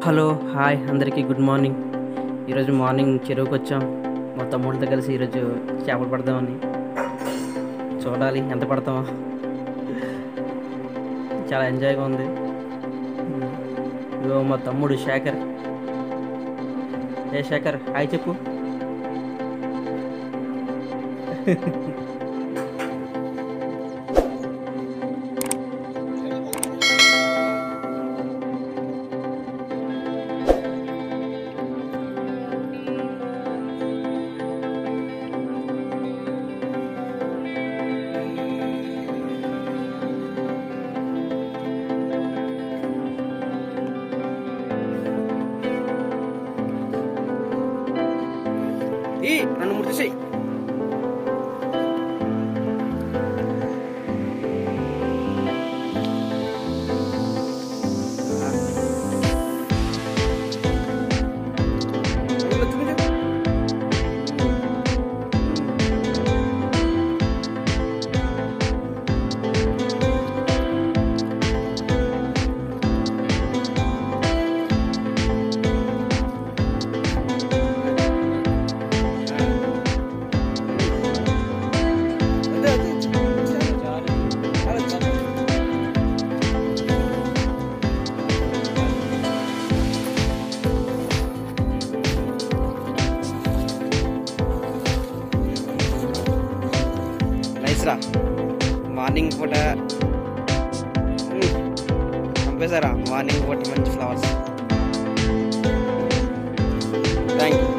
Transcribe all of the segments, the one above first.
Hello hi అందరికీ good morning ఈరోజు morning చెరువుకి వచ్చాం మా తమ్ముడితో కలిసి ఈరోజు చేపలు పడదామని చూడాలి ఎంత పడతామో చాలా ఎంజాయ్గా ఉంది ఇగో మా తమ్ముడు శేఖర్ ఏ శేఖర్ హాయ్ చెప్పు ఈ నన్ను ముడిసేయి నైస్ రా మార్నింగ్ పూట మ్మ్. చంపేశారా మార్నింగ్ పూట మంచి ఫ్లవర్స్ థ్యాంక్ యూ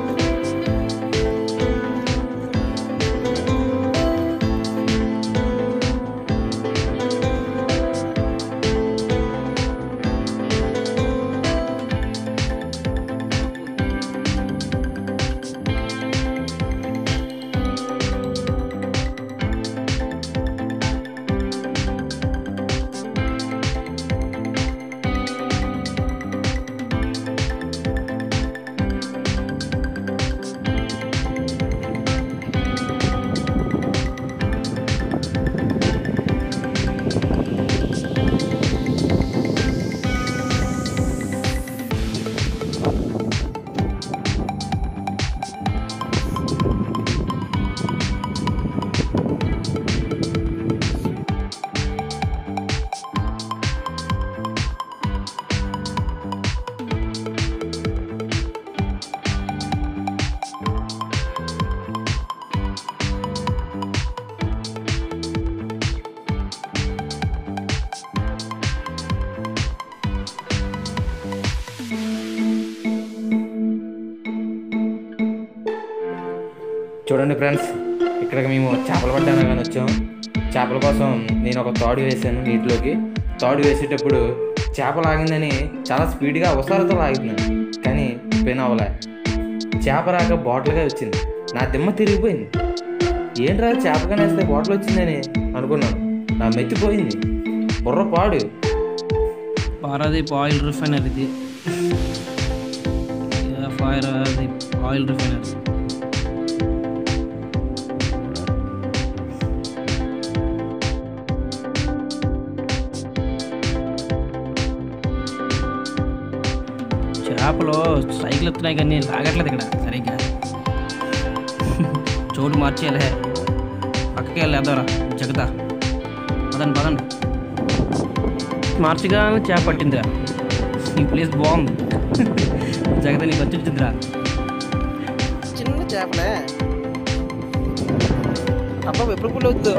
చూడండి ఫ్రెండ్స్ ఇక్కడికి మేము చేపలు పడ్డానికి కానీ వచ్చాం చేపల కోసం నేను ఒక తాడు వేసాను నీటిలోకి తాడు వేసేటప్పుడు చేప లాగిందని చాలా స్పీడ్గా అవసరాలతో లాగుతున్నాను కానీ పెన్ అవ్వలే చేప రాక బాటిల్గా వచ్చింది నా దిమ్మ తిరిగిపోయింది ఏంట్రా చేపగా వేస్తే బాటిల్ వచ్చిందని అనుకున్నాను నా మెత్తిపోయింది బుర్ర పాడు పారాదీప్ ఆయిల్ రిఫైనర్ ఇది ఫైర్ అది ఆయిల్ రిఫైనర్ చేపలు సైకిల్ ఎత్తున్నాయి కానీ లాగట్లేదు ఇక్కడ సరిగ్గా చోటు మార్చేయాలి పక్కకి వెళ్ళేద్దారా జగతా పదండి పదండి మార్చిగా చేప పట్టిందిరా ఈ ప్లేస్ బాగుంది జగత నీకు వచ్చిందిరా చిన్న చేపలే అబ్బా ఎప్పుడు పుల్ అవుతుందో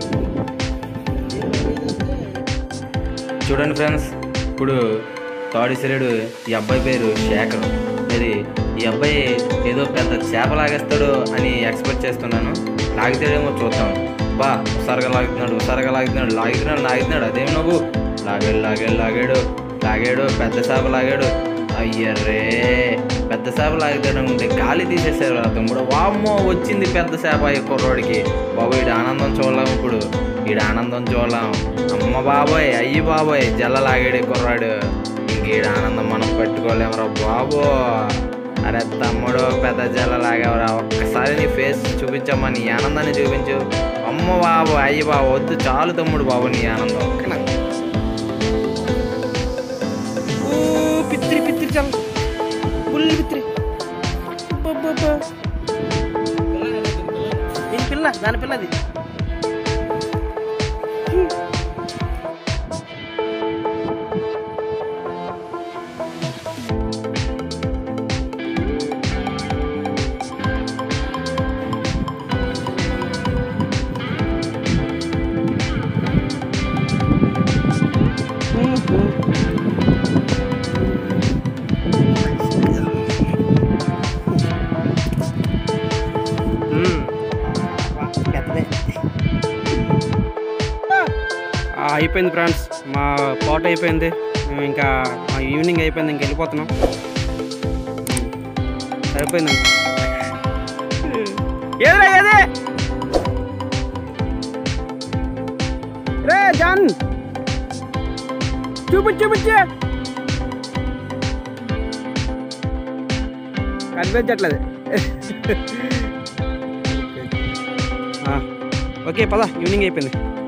చూడండి ఫ్రెండ్స్ ఇప్పుడు తాడిసిరేడు ఈ అబ్బాయి పేరు శేఖర్ ఇది ఈ అబ్బాయి ఏదో పెద్ద చేప లాగేస్తాడు అని ఎక్స్పెక్ట్ చేస్తున్నాను లాగితేడేమో చూద్దాం బా ఉసారుగా లాగుతున్నాడు ఉసారుగా లాగుతున్నాడు లాగుతున్నాడు లాగుతున్నాడు అదేం నువ్వు లాగాడు లాగాడు లాగాడు లాగాడు పెద్ద చేప లాగాడు అయ్యర్రే పెద్ద చేప లాగుతాడు అనుకుంటే గాలి తీసేసారు రా తమ్ముడు వామ్మో వచ్చింది పెద్ద చేప ఈ కుర్రోడికి బాబు ఈడు ఆనందం చూడలేము ఇప్పుడు ఈడు ఆనందం చూడలేం అమ్మ బాబోయ్ అయ్యి బాబోయ్ జల్ల లాగాడు కుర్రాడు ఇంక ఈడు ఆనందం మనం పెట్టుకోలేమురా బాబో అరే తమ్ముడు పెద్ద జల్ల లాగావురా ఒక్కసారి నీ ఫేస్ చూపించమ్మా నీ ఆనందాన్ని చూపించు అమ్మ బాబు అయ్యి బాబు వద్దు చాలు తమ్ముడు బాబు నీ ఆనందం ఊ, పిత్తిరి పిత్తిరి చల్ దాని పిల్లది పెద్దదే ఆ, అయిపోయింది ఫ్రెండ్స్ మా పాట అయిపోయింది మేము ఇంకా మా ఈవినింగ్ అయిపోయింది ఇంక వెళ్ళిపోతున్నాం సరిపోయింది ఏదిరా ఏది రే జాన్ చూపించు చూపించు కనిపించట్లేదు ఆ, ఓకే పద ఈవినింగ్ అయిపోయింది